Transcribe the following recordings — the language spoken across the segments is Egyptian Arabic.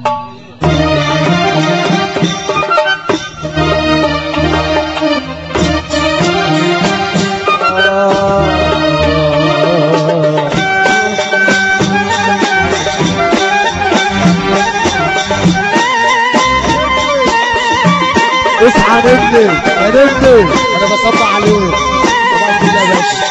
اصحى نمني يا نمني انا بصب عليك طبعا كده يا باشا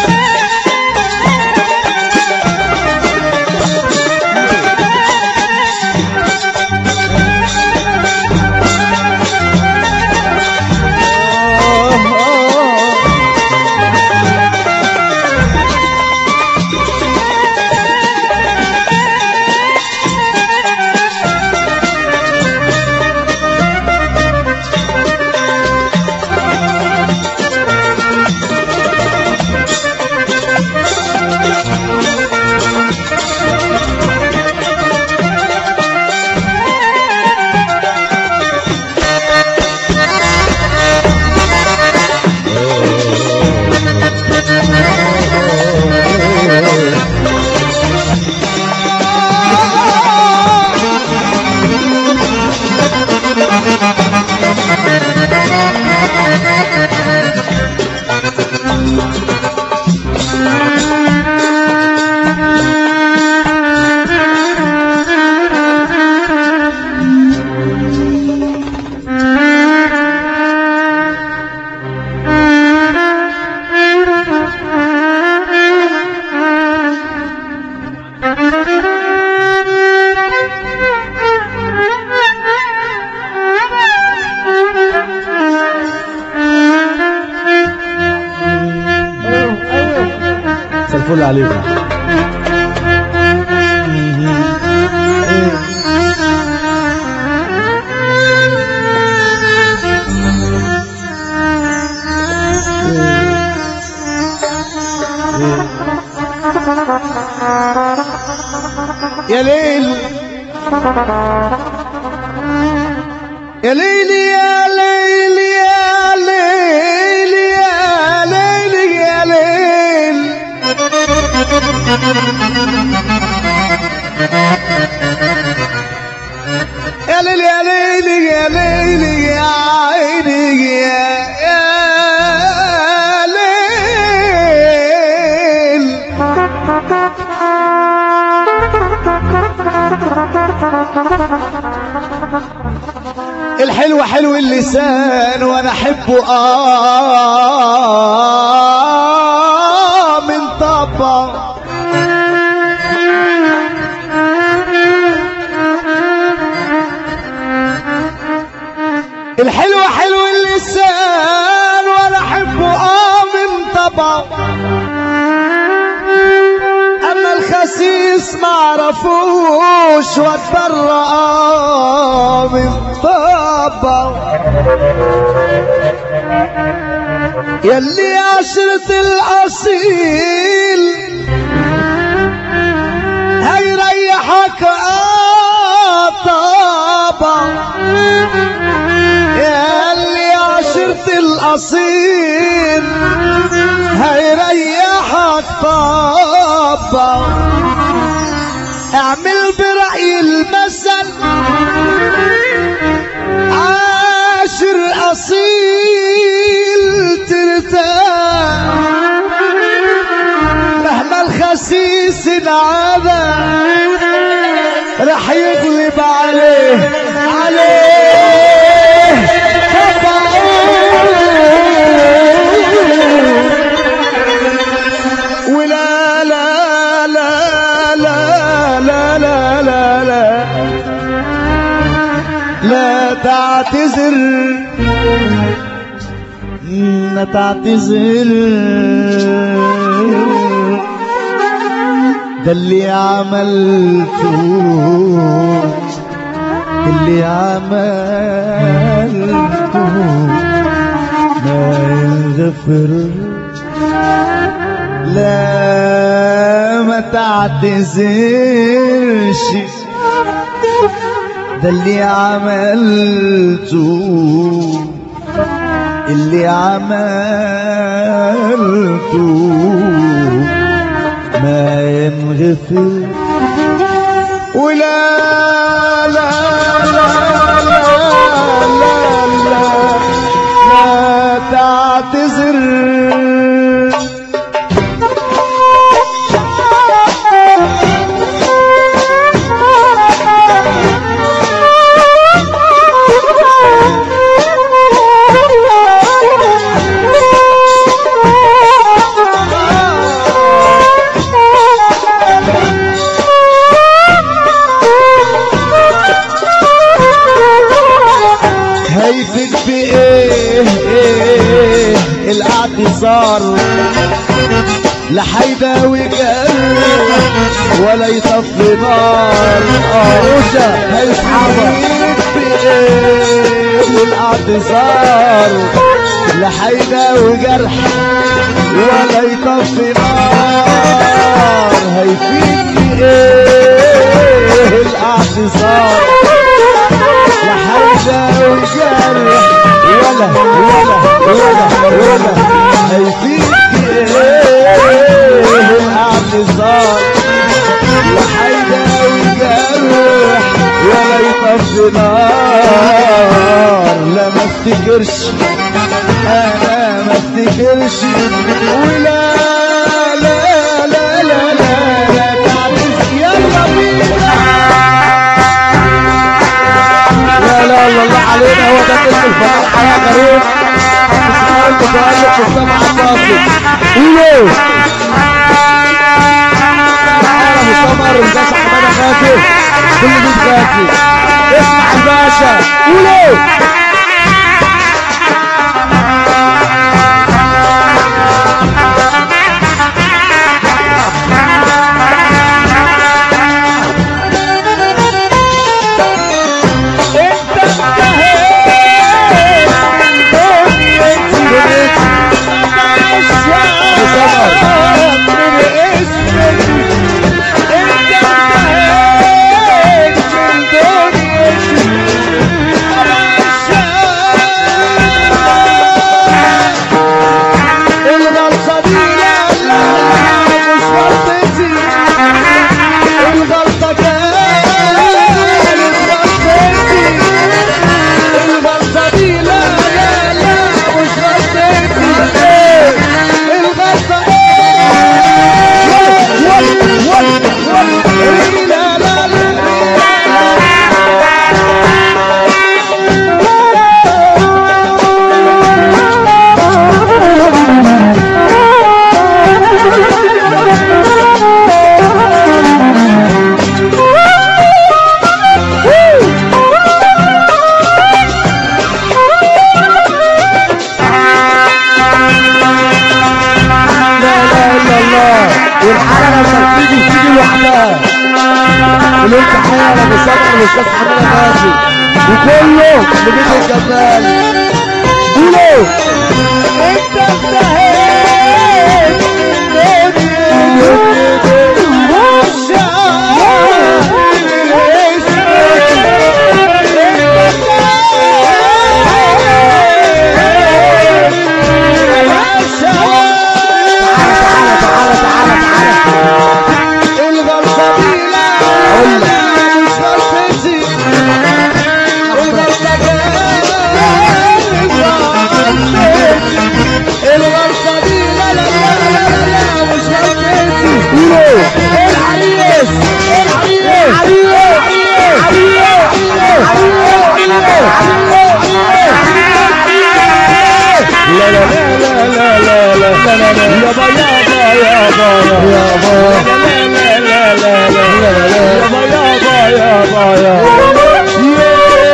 مساء الفل عليك يا ليل يا ليل يا ليل يا ليل يا ليل يا ليل يا ليل يا ليل يا ليل يا عيني يا يا ليل الحلو حلو اللسان وانا احبه اه من طبع الحلو حلو اللسان وانا احبه اه من طبع اما الخسيس ما عرفوش واتبرأ آه من طبع يلي عشرة الأصيل هيريحك آه طبع يلي عشرة الأصيل هيريحك طبع اعمل برأي المثل عاشر أصيل ترتاح مهما الخسيس انعدى رح يغلب عليه عليه طبعه ولا لا لا لا لا لا لا لا لا تعتذر لا تعتذر ده اللي عملته اللي عملته ما ينغفر لا ما تعتذرش ده اللي عملته اللي عملته ما ينغفر ولا لا الاعتصار لا حيداوي جرح ولا يطفي نار عروسة هيسحبها الاعتصار لا حيداوي جرح ولا يطفي نار هيفيدني ايه الاعتصار لا حيداوي جرح ولا ولا ولا ولا هيفيدني ايه الاعتصار لا حيداوي جرح ولا يطفي نار لا ما افتكرش انا ما افتكرش ولا لا لا لا لا لا تعبس يلا بينا لا لا الله الله علينا هو ده اسم الفتح يا كريم اسماعيل متألق في السبعة الناصر قولوا تعالى مؤتمر الباشا حمادة خاتم كل مين خاتم اسمع الباشا قولوا انت انتهيت من دنيتي عشان من اسمك انت انتهيت من دنيتي عشان الغلطة دي لا لا لا مش غلطتي الغلطة كانت غلطتي الغلطة دي لا لا لا مش غلطتي الغلطة لا لا لا لا اله الا الله والحلقه لما بتيجي تيجي لوحدها وليلة حلقه بصدر الاستاذ حماده ماشي وكله لبيت الجمال قولوا انت انتهيت من دنيتي تعالى تعالى تعالى تعالى الغلطة دي لا لا مش غلطتي الغلطة كانت غلطتي الغلطة دي لا لا لا لا لا مش غلطتي قولوا العريس العريس لا لا لا لا لا لا لا لا لا يابا يابا يابا يابا لا لا لا لا لا لا يابا يابا يابا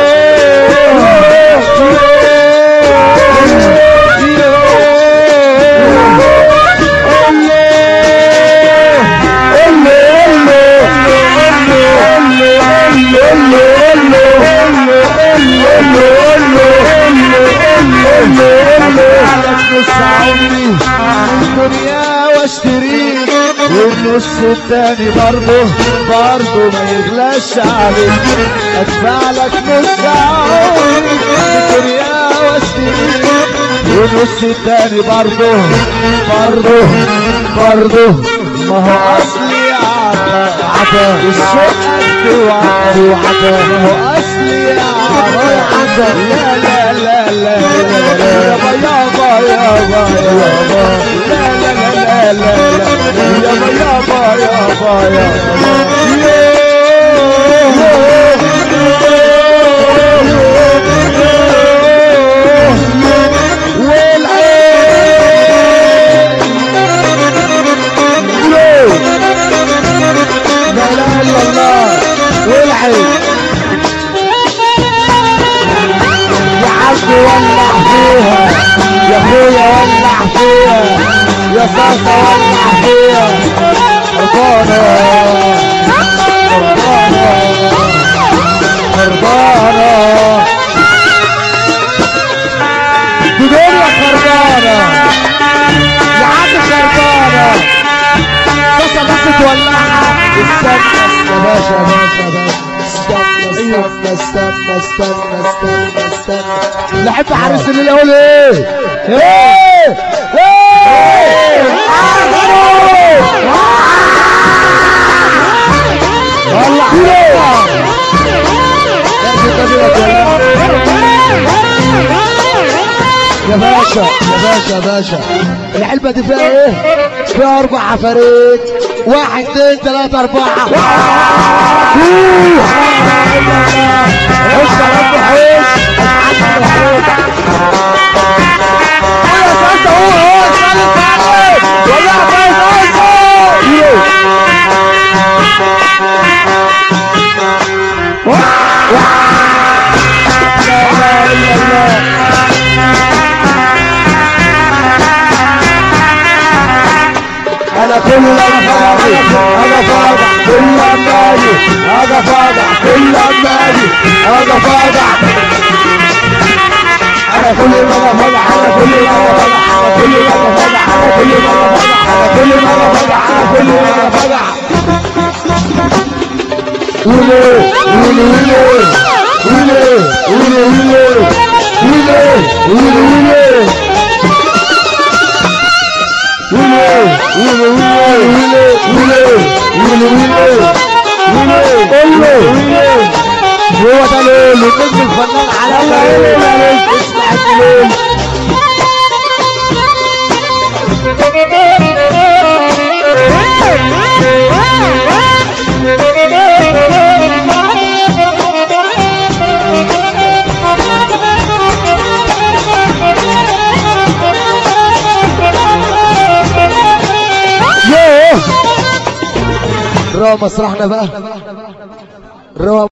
نص عمري الدنيا واشتريه والنص التاني برضه برضه ما يغلاش عليك ادفع لك نص عمري الدنيا واشتريه والنص التاني برضه برضه برضه ما هو اصلي عطا عطا الشوق قد وعطا وعطا ما هو اصلي عطا عطا لا لا لا لا لا يابا يابا يابا يابا لا لا لا لا لا لا يابا يابا يابا لا لا الا الله والعين يا عبد ولع فيها يا اخويا ولع فيها ساسة ولع فيها خربانة خربانة خربانة دي دنيا خربانة يا عم خربانة ساسة بس تولعها استنى يا باشا يا باشا يا باشا استنى استنى استنى استنى استنى استنى لعب حارس الليل اقول ايه ايه ايه والله يا باشا يا باشا يا باشا العلبة دي فيها ايه؟ فيها أربع عفاريت واحد اثنين ثلاثة أربعة خش يا رب خش انا كل امالي انا فاضع كل امالي انا فاضع كل امالي انا فاضع انا كل ما فاضع انا كل ما فاضع انا كل ما فاضع انا كل ما فاضع انا كل ما فاضع انا كل ما فاضع قولي قولي قولي قولي قولي قولي قولي هو ده ليل النجم الفنان على اسمع الليل يوه رو مسرحنا بقى رو